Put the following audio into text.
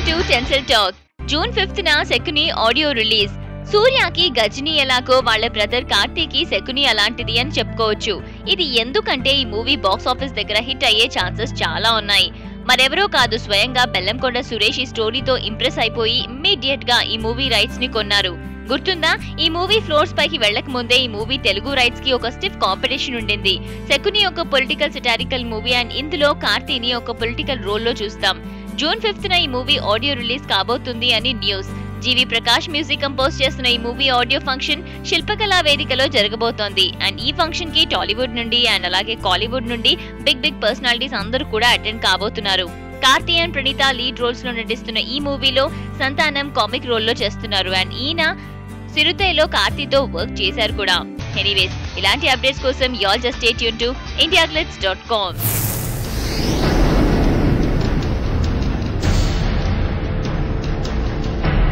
to tinsel talk June fifth న Shakuni audio release సూర్యకి గజని ఎలాగో వాళ్ళ బ్రదర్ కార్తీకి శకుని అలాంటిది అని చెప్పుకోవచ్చు ఇది ఎందుకంటే ఈ మూవీ బాక్స్ ఆఫీస్ దగ్గర హిట్ అయ్యే ఛాన్సెస్ చాలా ఉన్నాయి మరెవరో కాదు స్వయంగా బెల్లంకొండ సురేష్ ఈ స్టోరీతో ఇంప్రెస్ అయిపోయి ఇమ్మీడియట్ గా ఈ మూవీ రైట్స్ ని కొన్నారు గుర్తుందా ఈ మూవీ ఫ్లోర్స్ పైకి వెళ్ళక ముందే ఈ మూవీ తెలుగు రైట్స్ కి ఒక స్టిఫ్ కాంపిటీషన్ ఉండింది శకుని ఒక పొలిటికల్ సిటారికల్ మూవీ అండ్ ఇందులో కార్తీని ఒక పొలిటికల్ రోల్లో చూస్తాం జూన్ ఫిఫ్త్ న ఈ మూవీ ఆడియో రిలీజ్ కాబోతుంది అని news G V Prakash music compose చేస్తున్న ఈ మూవీ ఆడియో ఫంక్షన్ శిల్పకళా వేదికలో జరగబోతోంది అండ్ ఈ ఫంక్షన్ కి టాలీవుడ్ నుండి అండ్ అలాగే కాలీవుడ్ నుండి బిగ్ బిగ్ పర్సనాలిటీస్ అందరూ కూడా అటెండ్ కాబోతున్నారు Karthi and Pranitha lead roles లో నటిస్తున్న ఈ మూవీలో సంతానం కామిక్ రోల్ లో చేస్తున్నారు అండ్ ఈయన సిరుతైలో కార్తీతో వర్క్ చేశారు కూడా ఎనీవేస్ ఇలాంటి అప్డేట్స్ కోసం y'all just stay tune to India dot com